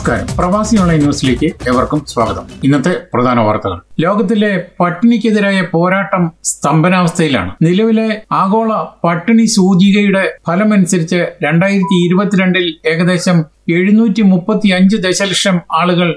നമസ്കാരം പ്രവാസി ഓൺലൈൻ ന്യൂസിലേക്ക് ഏവർക്കും സ്വാഗതം ഇന്നത്തെ പ്രധാന വാർത്തകൾ ലോകത്തിലെ പട്ടിണിക്കെതിരായ പോരാട്ടം സ്തംഭനാവസ്ഥയിലാണ് നിലവിലെ ആഗോള പട്ടിണി സൂചികയുടെ ഫലമനുസരിച്ച് രണ്ടായിരത്തി ഇരുപത്തിരണ്ടിൽ ഏകദേശം എഴുന്നൂറ്റി മുപ്പത്തി അഞ്ച് ദശലക്ഷം ആളുകൾ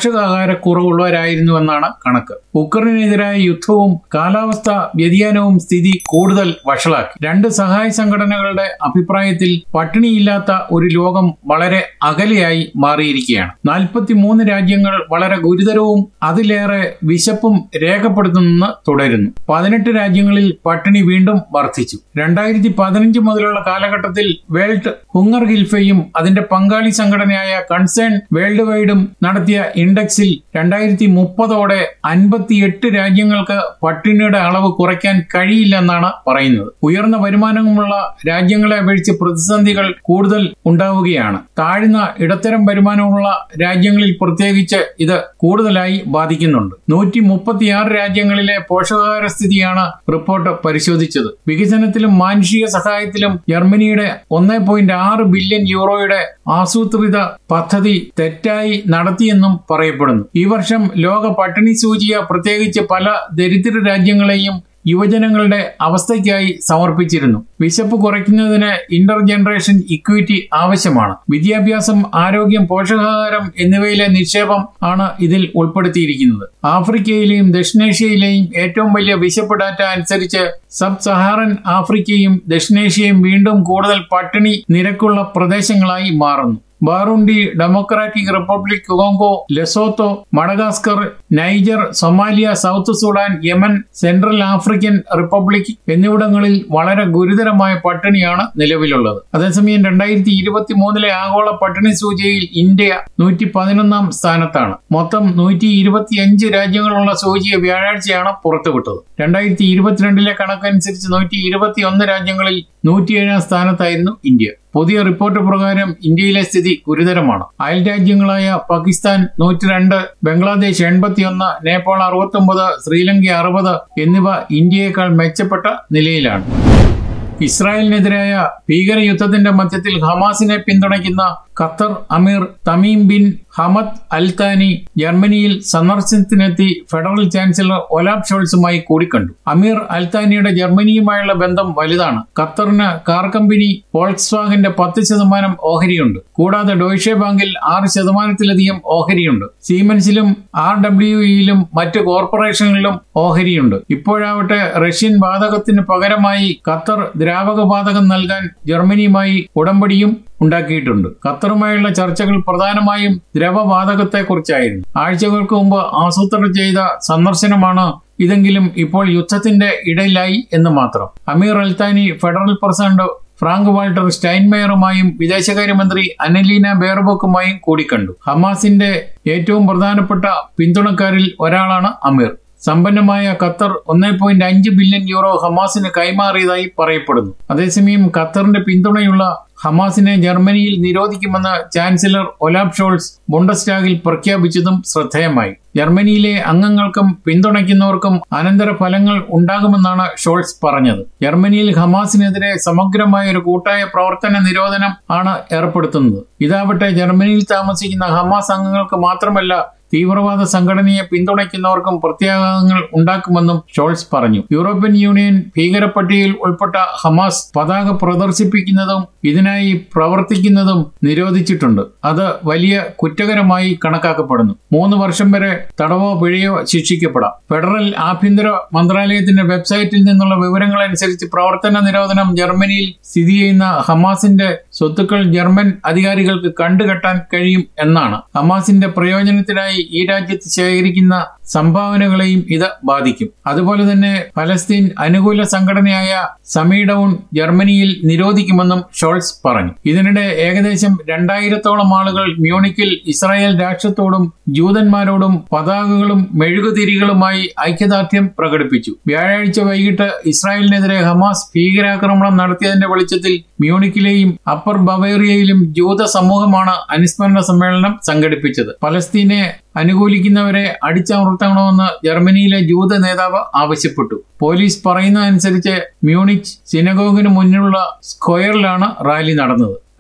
പോഷകാഹാരക്കുറവുള്ളവരായിരുന്നുവെന്നാണ് കണക്ക് ഉക്രൈനെതിരായ യുദ്ധവും കാലാവസ്ഥ വ്യതിയാനവും സ്ഥിതി കൂടുതൽ വഷളാക്കി രണ്ട് സഹായ സംഘടനകളുടെ അഭിപ്രായത്തിൽ പട്ടിണിയില്ലാത്ത ഒരു ലോകം വളരെ അകലെയായി മാറിയിരിക്കുകയാണ് നാൽപ്പത്തിമൂന്ന് രാജ്യങ്ങൾ വളരെ ഗുരുതരവും അതിലേറെ വിശപ്പും രേഖപ്പെടുത്തുന്നെന്ന് തുടരുന്നു പതിനെട്ട് രാജ്യങ്ങളിൽ പട്ടിണി വീണ്ടും വർദ്ധിച്ചു രണ്ടായിരത്തി പതിനഞ്ച് മുതലുള്ള കാലഘട്ടത്തിൽ വേൾഡ് ഹുങ്ങർ ഹിൽഫയും അതിന്റെ പങ്കാളി സംഘടനയായ കൺസേൺ വേൾഡ് വൈഡും നടത്തിയ ഇൻഡെക്സിൽ രണ്ടായിരത്തി മുപ്പതോടെ അൻപത്തിയെട്ട് രാജ്യങ്ങൾക്ക് പട്ടിണിയുടെ അളവ് കുറയ്ക്കാൻ കഴിയില്ലെന്നാണ് പറയുന്നത് ഉയർന്ന വരുമാനമുള്ള രാജ്യങ്ങളെ അപേക്ഷിച്ച് പ്രതിസന്ധികൾ കൂടുതൽ ഉണ്ടാവുകയാണ് താഴ്ന്ന ഇടത്തരം വരുമാനമുള്ള രാജ്യങ്ങളിൽ പ്രത്യേകിച്ച് ഇത് കൂടുതലായി ബാധിക്കുന്നുണ്ട് നൂറ്റി മുപ്പത്തിയാറ് രാജ്യങ്ങളിലെ പോഷകാഹാര സ്ഥിതിയാണ് റിപ്പോർട്ട് പരിശോധിച്ചത് വികസനത്തിലും മാനുഷിക സഹായത്തിലും ജർമ്മനിയുടെ ഒന്നേ പോയിന്റ് ആറ് ബില്യൺ യൂറോയുടെ ആസൂത്രിത പദ്ധതി തെറ്റായി നടത്തിയെന്നും പറയപ്പെടുന്നു ഈ വർഷം ലോക പട്ടിണി സൂചിക പ്രത്യേകിച്ച് പല ദരിദ്ര രാജ്യങ്ങളെയും യുവജനങ്ങളുടെ അവസ്ഥയ്ക്കായി സമർപ്പിച്ചിരുന്നു വിശപ്പ് കുറയ്ക്കുന്നതിന് ഇന്റർ ജനറേഷൻ ഇക്വിറ്റി ആവശ്യമാണ് വിദ്യാഭ്യാസം ആരോഗ്യം പോഷകാഹാരം എന്നിവയിലെ നിക്ഷേപം ആണ് ഇതിൽ ഉൾപ്പെടുത്തിയിരിക്കുന്നത് ആഫ്രിക്കയിലെയും ദക്ഷിണേഷ്യയിലെയും ഏറ്റവും വലിയ വിശപ്പ് ഡാറ്റ അനുസരിച്ച് സബ് സഹാറൻ ആഫ്രിക്കയും ദക്ഷിണേഷ്യയും വീണ്ടും കൂടുതൽ പട്ടിണി നിരക്കുള്ള പ്രദേശങ്ങളായി മാറുന്നു Burundi democratic republic Congo Lesotho Madagascar Niger Somalia South Sudan Yemen central African republic എന്നിവിടങ്ങളിൽ വളരെ ഗുരുതരമായ പട്ടിണിയാണ് നിലവിലുള്ളത് അതേസമയം രണ്ടായിരത്തി ഇരുപത്തി മൂന്നിലെ ആഗോള പട്ടിണി സൂചികയിൽ ഇന്ത്യ നൂറ്റി പതിനൊന്നാം സ്ഥാനത്താണ് മൊത്തം നൂറ്റി ഇരുപത്തിയഞ്ച് രാജ്യങ്ങളുള്ള സൂചിക വ്യാഴാഴ്ചയാണ് പുറത്തുവിട്ടത് രണ്ടായിരത്തി ഇരുപത്തിരണ്ടിലെ കണക്കനുസരിച്ച് നൂറ്റി ഇരുപത്തി ഒന്ന് രാജ്യങ്ങളിൽ നൂറ്റിയേഴാം സ്ഥാനത്തായിരുന്നു ഇന്ത്യ പുതിയ റിപ്പോർട്ട് പ്രകാരം ഇന്ത്യയിലെ സ്ഥിതി ഗുരുതരമാണ് അയൽ രാജ്യങ്ങളായ പാകിസ്ഥാൻ നൂറ്റി രണ്ട് ബംഗ്ലാദേശ് എൺപത്തിയൊന്ന് നേപ്പാൾ അറുപത്തൊമ്പത് ശ്രീലങ്ക അറുപത് എന്നിവ ഇന്ത്യയേക്കാൾ മെച്ചപ്പെട്ട നിലയിലാണ് ഇസ്രായേലിനെതിരായ ഭീകരയുദ്ധത്തിന്റെ മധ്യത്തിൽ ഹമാസിനെ പിന്തുണയ്ക്കുന്ന Qatar Amir Tamim bin Hamad Al Thani ജർമ്മനിയിൽ സന്ദർശനത്തിനെത്തി ഫെഡറൽ ചാൻസലർ ഒലാബ് ഷോൾസുമായി കൂടിക്കണ്ടു അമീർ അൽത്താനിയുടെ ജർമ്മനിയുമായുള്ള ബന്ധം വലുതാണ് ഖത്തറിന് കാർ കമ്പനി വോൾക്സ് വാഗന്റെ പത്ത് ശതമാനം ഓഹരിയുണ്ട് കൂടാതെ ഡോയ്ഷെ ബാങ്കിൽ ആറ് ശതമാനത്തിലധികം ഓഹരിയുണ്ട് സീമൻസിലും ആർ ഡബ്ല്യുഇയിലും മറ്റ് കോർപ്പറേഷനുകളിലും ഓഹരിയുണ്ട് ഇപ്പോഴാവട്ടെ റഷ്യൻ വാതകത്തിന് പകരമായി ഖത്തർ ദ്രാവക വാതകം നൽകാൻ ജർമ്മനിയുമായി ഉടമ്പടിയും ഉണ്ടാക്കിയിട്ടുണ്ട് ഖത്തറുമായുള്ള ചർച്ചകൾ പ്രധാനമായും ദ്രവവാതകത്തെക്കുറിച്ചായിരുന്നു ആഴ്ചകൾക്ക് മുമ്പ് ആസൂത്രണം ചെയ്ത സന്ദർശനമാണ് ഇതെങ്കിലും ഇപ്പോൾ യുദ്ധത്തിന്റെ ഇടയിലായി എന്ന് മാത്രം Amir Al Thani federal president Frank Walter സ്റ്റൈൻമേയറുമായും വിദേശകാര്യമന്ത്രി അനലീന ബേർബോക്കുമായും കൂടിക്കണ്ടു ഹമാസിന്റെ ഏറ്റവും പ്രധാനപ്പെട്ട പിന്തുണക്കാരിൽ ഒരാളാണ് അമീർ സമ്പന്നമായ ഖത്തർ ഒന്നേ പോയിന്റ് അഞ്ച് ബില്യൺ യൂറോ ഹമാസിന് കൈമാറിയതായി പറയപ്പെടുന്നു അതേസമയം ഖത്തറിന്റെ പിന്തുണയുള്ള ഹമാസിനെ ജർമ്മനിയിൽ നിരോധിക്കുമെന്ന് ചാൻസലർ ഒലാബ് ഷോൾസ് ബുണ്ടസ്റ്റാഗിൽ പ്രഖ്യാപിച്ചതും ശ്രദ്ധേയമായി ജർമ്മനിയിലെ അംഗങ്ങൾക്കും പിന്തുണയ്ക്കുന്നവർക്കും അനന്തര ഫലങ്ങൾ ഉണ്ടാകുമെന്നാണ് ഷോൾസ് പറഞ്ഞത് ജർമ്മനിയിൽ ഹമാസിനെതിരെ സമഗ്രമായ ഒരു കൂട്ടായ പ്രവർത്തന നിരോധനം ആണ് ഏർപ്പെടുത്തുന്നത് ഇതാവട്ടെ ജർമ്മനിയിൽ താമസിക്കുന്ന ഹമാസ് അംഗങ്ങൾക്ക് മാത്രമല്ല തീവ്രവാദ സംഘടനയെ പിന്തുണയ്ക്കുന്നവർക്കും പ്രത്യാഘാതങ്ങൾ ഉണ്ടാക്കുമെന്നും ഷോൾസ് പറഞ്ഞു യൂറോപ്യൻ യൂണിയൻ ഭീകരപ്പട്ടികയിൽ ഉൾപ്പെട്ട ഹമാസ് പതാക പ്രദർശിപ്പിക്കുന്നതും ഇതിനായി പ്രവർത്തിക്കുന്നതും നിരോധിച്ചിട്ടുണ്ട് അത് വലിയ കുറ്റകരമായി കണക്കാക്കപ്പെടുന്നു മൂന്ന് വർഷം വരെ തടവോ പിഴയോ ശിക്ഷിക്കപ്പെടാം ഫെഡറൽ ആഭ്യന്തര മന്ത്രാലയത്തിന്റെ വെബ്സൈറ്റിൽ നിന്നുള്ള വിവരങ്ങൾ അനുസരിച്ച് പ്രവർത്തന നിരോധനം ജർമ്മനിയിൽ സ്ഥിതി ചെയ്യുന്ന ഹമാസിന്റെ സ്വത്തുക്കൾ ജർമ്മൻ അധികാരികൾക്ക് കണ്ടുകെട്ടാൻ കഴിയും എന്നാണ് ഹമാസിന്റെ പ്രയോജനത്തിനായി ഈ രാജ്യത്ത് ശേഖരിക്കുന്ന സംഭാവനകളെയും ഇത് ബാധിക്കും അതുപോലെ തന്നെ ഫലസ്തീൻ അനുകൂല സംഘടനയായ സമീഡൌൺ ജർമ്മനിയിൽ നിരോധിക്കുമെന്നും ഷോൾസ് പറഞ്ഞു ഇതിനിടെ ഏകദേശം രണ്ടായിരത്തോളം ആളുകൾ മ്യൂണിക്കിൽ ഇസ്രായേൽ രാഷ്ട്രത്തോടും ജൂതന്മാരോടും പതാകകളും മെഴുകുതിരികളുമായി ഐക്യദാർഢ്യം പ്രകടിപ്പിച്ചു വ്യാഴാഴ്ച വൈകിട്ട് ഇസ്രായേലിനെതിരെ ഹമാസ് ഭീകരാക്രമണം നടത്തിയതിന്റെ വെളിച്ചത്തിൽ മ്യൂണിക്കിലെയും അപ്പർ ബവേറിയയിലും ജൂത സമൂഹമാണ് അനുസ്മരണ സമ്മേളനം സംഘടിപ്പിച്ചത് പലസ്തീനെ അനുകൂലിക്കുന്നവരെ അടിച്ചമർത്തണമെന്ന് ജർമ്മനിയിലെ ജൂത നേതാവ് ആവശ്യപ്പെട്ടു പോലീസ് പറയുന്നതനുസരിച്ച് മ്യൂണിച്ച് സിനഗോഗിന് മുന്നിലുള്ള സ്ക്വയറിലാണ് റാലി നടന്നത്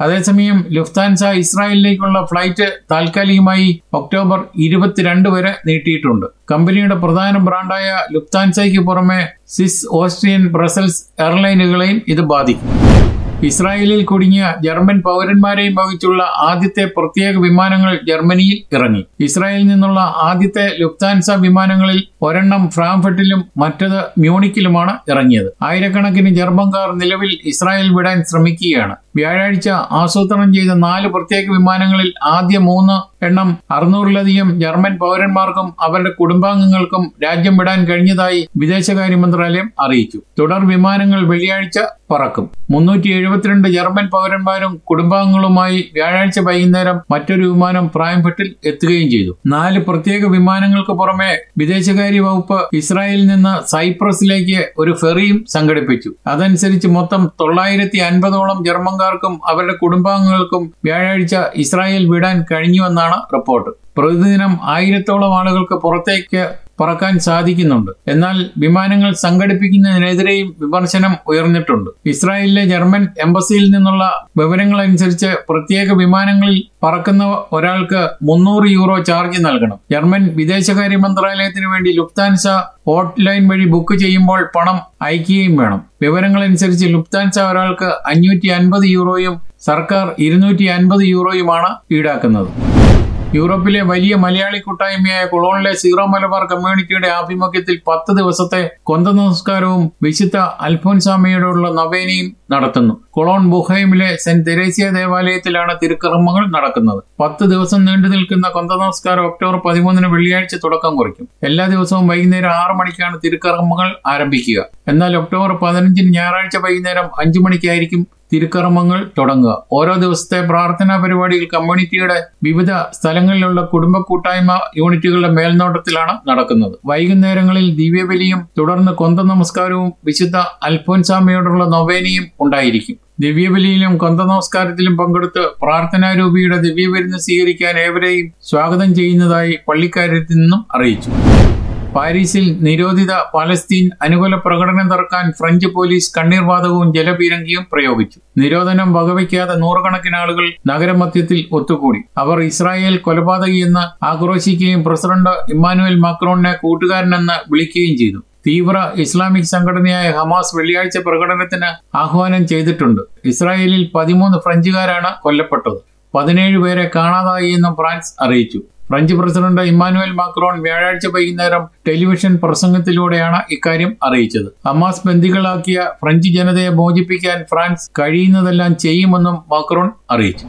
അതേസമയം ലുഫ്താൻസ ഇസ്രായേലിലേക്കുള്ള ഫ്ലൈറ്റ് താൽക്കാലികമായി ഒക്ടോബർ ഇരുപത്തിരണ്ട് വരെ നീട്ടിയിട്ടുണ്ട് കമ്പനിയുടെ പ്രധാന ബ്രാൻഡായ ലുഫ്താൻസയ്ക്ക് പുറമെ സിസ് ഓസ്ട്രിയൻ ബ്രസൽസ് എയർലൈനുകളെയും ഇത് ബാധിക്കും ഇസ്രായേലിൽ കുടുങ്ങിയ ജർമ്മൻ പൗരന്മാരെയും വഹിച്ചുള്ള ആദ്യത്തെ പ്രത്യേക വിമാനങ്ങൾ ജർമ്മനിയിൽ ഇറങ്ങി ഇസ്രായേലിൽ നിന്നുള്ള ആദ്യത്തെ ലുഫ്താൻസ വിമാനങ്ങളിൽ ഒരെണ്ണം ഫ്രാങ്ക്ഫർട്ടിലും മറ്റത് മ്യൂണിക്കിലുമാണ് ഇറങ്ങിയത് ആയിരക്കണക്കിന് ജർമ്മൻകാർ നിലവിൽ ഇസ്രായേൽ വിടാൻ ശ്രമിക്കുകയാണ് വ്യാഴാഴ്ച ആസൂത്രണം ചെയ്ത നാല് പ്രത്യേക വിമാനങ്ങളിൽ ആദ്യ മൂന്ന് എണ്ണം അറുന്നൂറിലധികം ജർമ്മൻ പൗരന്മാർക്കും അവരുടെ കുടുംബാംഗങ്ങൾക്കും രാജ്യം വിടാൻ കഴിഞ്ഞതായി വിദേശകാര്യ മന്ത്രാലയം അറിയിച്ചു തുടർ വിമാനങ്ങൾ വെള്ളിയാഴ്ച പറക്കും മുന്നൂറ്റി എഴുപത്തിരണ്ട് ജർമ്മൻ പൗരന്മാരും കുടുംബാംഗങ്ങളുമായി വ്യാഴാഴ്ച വൈകുന്നേരം മറ്റൊരു വിമാനം ഫ്രാങ്ക്ഫർട്ടിൽ എത്തുകയും ചെയ്തു നാല് പ്രത്യേക വിമാനങ്ങൾക്ക് പുറമെ വിദേശകാര്യ വകുപ്പ് ഇസ്രായേലിൽ നിന്ന് സൈപ്രസിലേക്ക് ഒരു ഫെറിയും സംഘടിപ്പിച്ചു അതനുസരിച്ച് മൊത്തം തൊള്ളായിരത്തി അൻപതോളം ജർമ്മൻകാർക്കും അവരുടെ കുടുംബാംഗങ്ങൾക്കും വ്യാഴാഴ്ച ഇസ്രായേൽ വിടാൻ കഴിഞ്ഞുവെന്നാണ് റിപ്പോർട്ട് പ്രതിദിനം ആയിരത്തോളം ആളുകൾക്ക് പുറത്തേക്ക് പറക്കാൻ സാധിക്കുന്നുണ്ട് എന്നാൽ വിമാനങ്ങൾ സംഘടിപ്പിക്കുന്നതിനെതിരെയും വിമർശനം ഉയർന്നിട്ടുണ്ട് ഇസ്രായേലിലെ ജർമ്മൻ എംബസിയിൽ നിന്നുള്ള വിവരങ്ങളനുസരിച്ച് പ്രത്യേക വിമാനങ്ങളിൽ പറക്കുന്ന ഒരാൾക്ക് മുന്നൂറ് യൂറോ ചാർജ് നൽകണം ജർമ്മൻ വിദേശകാര്യ മന്ത്രാലയത്തിന് വേണ്ടി ലുഫ്താൻസ ഹോട്ട്ലൈൻ വഴി ബുക്ക് ചെയ്യുമ്പോൾ പണം അയക്കുകയും വേണം വിവരങ്ങളനുസരിച്ച് ലുഫ്താൻസ ഒരാൾക്ക് അഞ്ഞൂറ്റി അൻപത് യൂറോയും സർക്കാർ ഇരുന്നൂറ്റി അൻപത് യൂറോയുമാണ് ഈടാക്കുന്നത് യൂറോപ്പിലെ വലിയ മലയാളി കൂട്ടായ്മയായ കൊളോണിലെ സീറോ മലബാർ കമ്മ്യൂണിറ്റിയുടെ ആഭിമുഖ്യത്തിൽ പത്ത് ദിവസത്തെ കൊന്ത നമസ്കാരവും വിശുദ്ധ അൽഫോൻസാമയോടുള്ള നവേനയും നടത്തുന്നു കൊളോൺ ബുഹൈമിലെ സെന്റ് തെരേസ്യ ദേവാലയത്തിലാണ് തിരുക്കർമ്മങ്ങൾ നടക്കുന്നത് പത്ത് ദിവസം നീണ്ടു നിൽക്കുന്ന കൊന്ത നമസ്കാരം ഒക്ടോബർ പതിമൂന്നിന് വെള്ളിയാഴ്ച തുടക്കം കുറിക്കും എല്ലാ ദിവസവും വൈകുന്നേരം ആറ് മണിക്കാണ് തിരുക്കർമ്മങ്ങൾ ആരംഭിക്കുക എന്നാൽ ഒക്ടോബർ പതിനഞ്ചിന് ഞായറാഴ്ച വൈകുന്നേരം അഞ്ചു മണിക്കായിരിക്കും തിരുക്കർമ്മങ്ങൾ തുടങ്ങുക ഓരോ ദിവസത്തെ പ്രാർത്ഥനാ പരിപാടികൾ കമ്മ്യൂണിറ്റിയുടെ വിവിധ സ്ഥലങ്ങളിലുള്ള കുടുംബ കൂട്ടായ്മ യൂണിറ്റുകളുടെ മേൽനോട്ടത്തിലാണ് നടക്കുന്നത് വൈകുന്നേരങ്ങളിൽ ദിവ്യബലിയും തുടർന്ന് കൊന്ത നമസ്കാരവും വിശുദ്ധ അൽഫോൻസാമയോടുള്ള നൊവേനയും ഉണ്ടായിരിക്കും ദിവ്യബലിയിലും കൊന്ത നമസ്കാരത്തിലും പങ്കെടുത്ത് പ്രാർത്ഥനാരൂപിയുടെ ദിവ്യവിരുന്ന് സ്വീകരിക്കാൻ ഏവരെയും സ്വാഗതം ചെയ്യുന്നതായി പള്ളിക്കാര്യത്തിൽ നിന്നും അറിയിച്ചു പാരീസിൽ നിരോധിത പാലസ്തീൻ അനുകൂല പ്രകടനം തറക്കാൻ ഫ്രഞ്ച് പോലീസ് കണ്ണീർവാതകവും ജലപീരങ്കിയും പ്രയോഗിച്ചു നിരോധനം വകവയ്ക്കാതെ നൂറുകണക്കിന് ആളുകൾ നഗരമധ്യത്തിൽ ഒത്തുകൂടി അവർ ഇസ്രായേൽ കൊലപാതകിയെന്ന് ആക്രോശിക്കുകയും പ്രസിഡന്റ് ഇമ്മാനുവൽ മാക്രോണിനെ കൂട്ടുകാരനെന്ന് വിളിക്കുകയും ചെയ്തു തീവ്ര ഇസ്ലാമിക് സംഘടനയായ ഹമാസ് വെള്ളിയാഴ്ച പ്രകടനത്തിന് ആഹ്വാനം ചെയ്തിട്ടുണ്ട് ഇസ്രായേലിൽ പതിമൂന്ന് ഫ്രഞ്ചുകാരാണ് കൊല്ലപ്പെട്ടത് പതിനേഴ് പേരെ കാണാതായി എന്നും ഫ്രാൻസ് അറിയിച്ചു ഫ്രഞ്ച് പ്രസിഡന്റ് ഇമ്മാനുവൽ മാക്രോൺ വ്യാഴാഴ്ച വൈകുന്നേരം ടെലിവിഷൻ പ്രസംഗത്തിലൂടെയാണ് ഇക്കാര്യം അറിയിച്ചത് ഹമാസ് ബന്ദികളാക്കിയ ഫ്രഞ്ച് ജനതയെ മോചിപ്പിക്കാൻ ഫ്രാൻസ് കഴിയുന്നതെല്ലാം ചെയ്യുമെന്നും മാക്രോൺ അറിയിച്ചു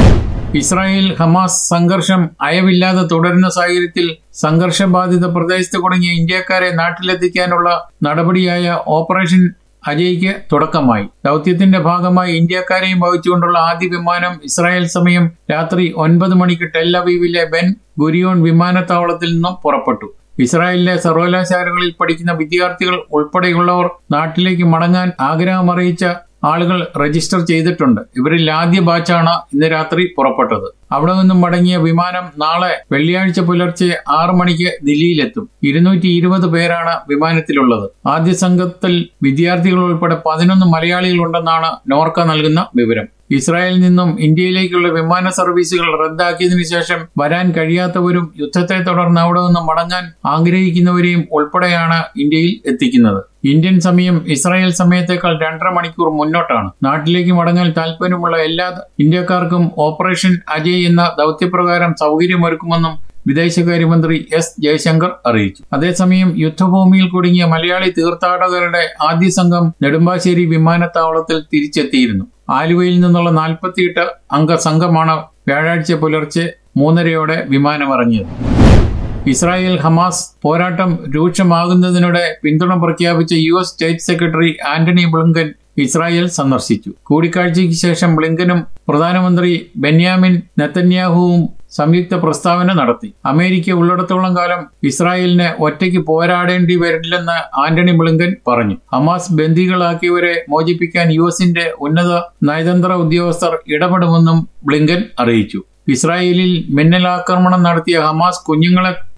ഇസ്രായേൽ ഹമാസ് സംഘർഷം അയവില്ലാതെ തുടരുന്ന സാഹചര്യത്തിൽ സംഘർഷബാധിത പ്രദേശത്ത് കുടുങ്ങിയ ഇന്ത്യക്കാരെ നാട്ടിലെത്തിക്കാനുള്ള നടപടിയായ ഓപ്പറേഷൻ അജയ്ക്ക് തുടക്കമായി ദൗത്യത്തിന്റെ ഭാഗമായി ഇന്ത്യക്കാരെയും വഹിച്ചുകൊണ്ടുള്ള ആദ്യ വിമാനം ഇസ്രായേൽ സമയം രാത്രി ഒൻപത് മണിക്ക് ടെല്ലവീവിലെ ബെൻ ഗുരിയോൺ വിമാനത്താവളത്തിൽ നിന്നും പുറപ്പെട്ടു ഇസ്രായേലിലെ സർവകലാശാലകളിൽ പഠിക്കുന്ന വിദ്യാർത്ഥികൾ ഉൾപ്പെടെയുള്ളവർ നാട്ടിലേക്ക് മടങ്ങാൻ ആഗ്രഹമറിയിച്ച ആളുകൾ രജിസ്റ്റർ ചെയ്തിട്ടുണ്ട് ഇവരിൽ ആദ്യ ബാച്ചാണ് ഇന്ന് രാത്രി പുറപ്പെട്ടത് അവിടെ നിന്നും മടങ്ങിയ വിമാനം നാളെ വെള്ളിയാഴ്ച പുലർച്ചെ ആറ് മണിക്ക് ദില്ലിയിലെത്തും ഇരുന്നൂറ്റി ഇരുപത് പേരാണ് വിമാനത്തിലുള്ളത് ആദ്യ സംഘത്തിൽ വിദ്യാർത്ഥികൾ ഉൾപ്പെടെ പതിനൊന്ന് മലയാളികളുണ്ടെന്നാണ് നോർക്ക നൽകുന്ന വിവരം ഇസ്രായേലിൽ നിന്നും ഇന്ത്യയിലേക്കുള്ള വിമാന സർവീസുകൾ റദ്ദാക്കിയതിനു ശേഷം വരാൻ കഴിയാത്തവരും യുദ്ധത്തെ തുടർന്ന് അവിടെ നിന്ന് മടങ്ങാൻ ആഗ്രഹിക്കുന്നവരെയും ഉൾപ്പെടെയാണ് ഇന്ത്യയിൽ എത്തിക്കുന്നത് ഇന്ത്യൻ സമയം ഇസ്രായേൽ സമയത്തേക്കാൾ രണ്ടര മണിക്കൂർ മുന്നോട്ടാണ് നാട്ടിലേക്ക് മടങ്ങാൻ താല്പര്യമുള്ള എല്ലാ ഇന്ത്യക്കാർക്കും ഓപ്പറേഷൻ അജയ് എന്ന ദൗത്യപ്രകാരം സൗകര്യമൊരുക്കുമെന്നും വിദേശകാര്യമന്ത്രി എസ് ജയശങ്കർ അറിയിച്ചു അതേസമയം യുദ്ധഭൂമിയിൽ കുടുങ്ങിയ മലയാളി തീർത്ഥാടകരുടെ ആദ്യ സംഘം നെടുമ്പാശ്ശേരി വിമാനത്താവളത്തിൽ തിരിച്ചെത്തിയിരുന്നു ആലുവയിൽ നിന്നുള്ള നാൽപ്പത്തിയെട്ട് അംഗ സംഘമാണ് വ്യാഴാഴ്ച പുലർച്ചെ മൂന്നരയോടെ വിമാനമിറങ്ങിയത് ഇസ്രായേൽ ഹമാസ് പോരാട്ടം രൂക്ഷമാകുന്നതിനിടെ പിന്തുണ പ്രഖ്യാപിച്ച U S state secretary Antony Blinken Israel സന്ദർശിച്ചു കൂടിക്കാഴ്ചയ്ക്ക് ശേഷം ബ്ലിങ്കനും പ്രധാനമന്ത്രി ബെന്യാമിൻ നെത്തന്യാഹുവും സംയുക്ത പ്രസ്താവന നടത്തി അമേരിക്ക ഉള്ളിടത്തോളം കാലം ഇസ്രായേലിന് ഒറ്റയ്ക്ക് പോരാടേണ്ടി വരില്ലെന്ന് ആന്റണി ബ്ലിങ്കൻ പറഞ്ഞു ഹമാസ് ബന്ദികളാക്കിയവരെ മോചിപ്പിക്കാൻ യു എസിന്റെ ഉന്നത നയതന്ത്ര ഉദ്യോഗസ്ഥർ ഇടപെടുമെന്നും ബ്ലിങ്കൻ അറിയിച്ചു ഇസ്രായേലിൽ മിന്നലാക്രമണം നടത്തിയ ഹമാസ് കുഞ്ഞുങ്ങളെ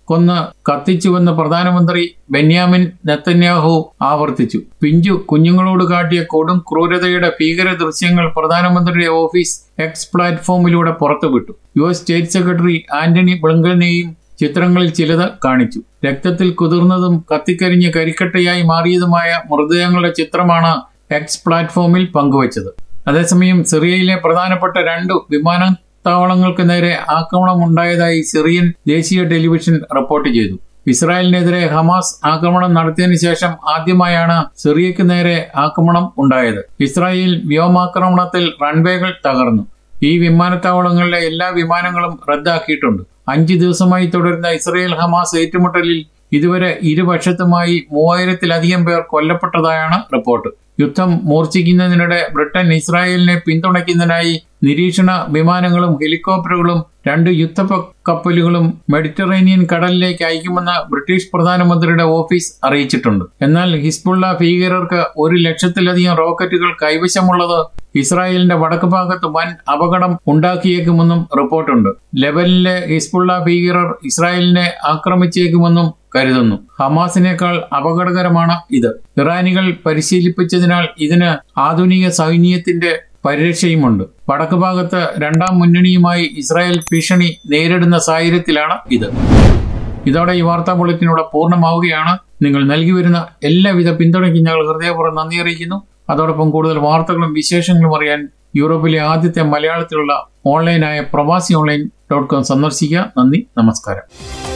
കൊന്ന് കത്തിച്ചുവെന്ന് പ്രധാനമന്ത്രി ബെന്യാമിൻ നെത്തന്യാഹു ആവർത്തിച്ചു പിഞ്ചു കുഞ്ഞുങ്ങളോട് കാട്ടിയ കൊടും ക്രൂരതയുടെ ഭീകര ദൃശ്യങ്ങൾ പ്രധാനമന്ത്രിയുടെ ഓഫീസ് എക്സ് പ്ലാറ്റ്ഫോമിലൂടെ പുറത്തുവിട്ടു U S state secretary Antony ബ്ലിങ്കനെയും ചിത്രങ്ങളിൽ ചിലത് കാണിച്ചു രക്തത്തിൽ കുതിർന്നതും കത്തിക്കരിഞ്ഞ് കരിക്കട്ടയായി മാറിയതുമായ മൃതദേഹങ്ങളുടെ ചിത്രമാണ് എക്സ് പ്ലാറ്റ്ഫോമിൽ പങ്കുവച്ചത് അതേസമയം സിറിയയിലെ പ്രധാനപ്പെട്ട രണ്ട് വിമാനത്താവളങ്ങൾക്ക് നേരെ ആക്രമണം ഉണ്ടായതായി സിറിയൻ ദേശീയ ടെലിവിഷൻ റിപ്പോർട്ട് ചെയ്തു ഇസ്രായേലിനെതിരെ ഹമാസ് ആക്രമണം നടത്തിയതിനു ശേഷം ആദ്യമായാണ് സിറിയയ്ക്ക് നേരെ ആക്രമണം ഉണ്ടായത് ഇസ്രായേൽ വ്യോമാക്രമണത്തിൽ റൺവേകൾ തകർന്നു ഈ വിമാനത്താവളങ്ങളിലെ എല്ലാ വിമാനങ്ങളും റദ്ദാക്കിയിട്ടുണ്ട് അഞ്ചു ദിവസമായി തുടരുന്ന ഇസ്രയേൽ ഹമാസ് ഏറ്റുമുട്ടലിൽ ഇതുവരെ ഇരുപക്ഷത്തുമായി മൂവായിരത്തിലധികം പേർ കൊല്ലപ്പെട്ടതായാണ് റിപ്പോർട്ട് യുദ്ധം മൂർച്ഛിക്കുന്നതിനിടെ ബ്രിട്ടൻ ഇസ്രായേലിനെ പിന്തുണയ്ക്കുന്നതിനായി നിരീക്ഷണ വിമാനങ്ങളും ഹെലികോപ്റ്ററുകളും രണ്ട് യുദ്ധ കപ്പലുകളും മെഡിറ്ററേനിയൻ കടലിലേക്ക് അയക്കുമെന്ന് ബ്രിട്ടീഷ് പ്രധാനമന്ത്രിയുടെ ഓഫീസ് അറിയിച്ചിട്ടുണ്ട് എന്നാൽ ഹിസ്ബുള്ള ഭീകരർക്ക് ഒരു ലക്ഷത്തിലധികം റോക്കറ്റുകൾ കൈവശമുള്ളത് ഇസ്രായേലിന്റെ വടക്ക് ഭാഗത്ത് വൻ അപകടം ഉണ്ടാക്കിയേക്കുമെന്നും റിപ്പോർട്ടുണ്ട് ലെബനിലെ ഹിസ്ബുള്ള ഭീകരർ ഇസ്രായേലിനെ ആക്രമിച്ചേക്കുമെന്നും കരുതുന്നു ഹമാസിനേക്കാൾ അപകടകരമാണ് ഇത് ഇറാനികൾ പരിശീലിപ്പിച്ചതിനാൽ ഇതിന് ആധുനിക സൈന്യത്തിന്റെ പരിരക്ഷയുമുണ്ട് വടക്ക് ഭാഗത്ത് രണ്ടാം മുന്നണിയുമായി ഇസ്രായേൽ ഭീഷണി നേരിടുന്ന സാഹചര്യത്തിലാണ് ഇത് ഇതോടെ ഈ വാർത്താ ബുള്ളറ്റിനൂടെ പൂർണ്ണമാവുകയാണ് നിങ്ങൾ നൽകി വരുന്ന എല്ലാവിധ പിന്തുണയ്ക്കും ഞങ്ങൾ ഹൃദയപൂർവ്വം നന്ദി അറിയിക്കുന്നു അതോടൊപ്പം കൂടുതൽ വാർത്തകളും വിശേഷങ്ങളും അറിയാൻ യൂറോപ്പിലെ ആദ്യത്തെ മലയാളത്തിലുള്ള ഓൺലൈനായ പ്രവാസി ഓൺലൈൻ ഡോട്ട് കോം സന്ദർശിക്കുക നന്ദി നമസ്കാരം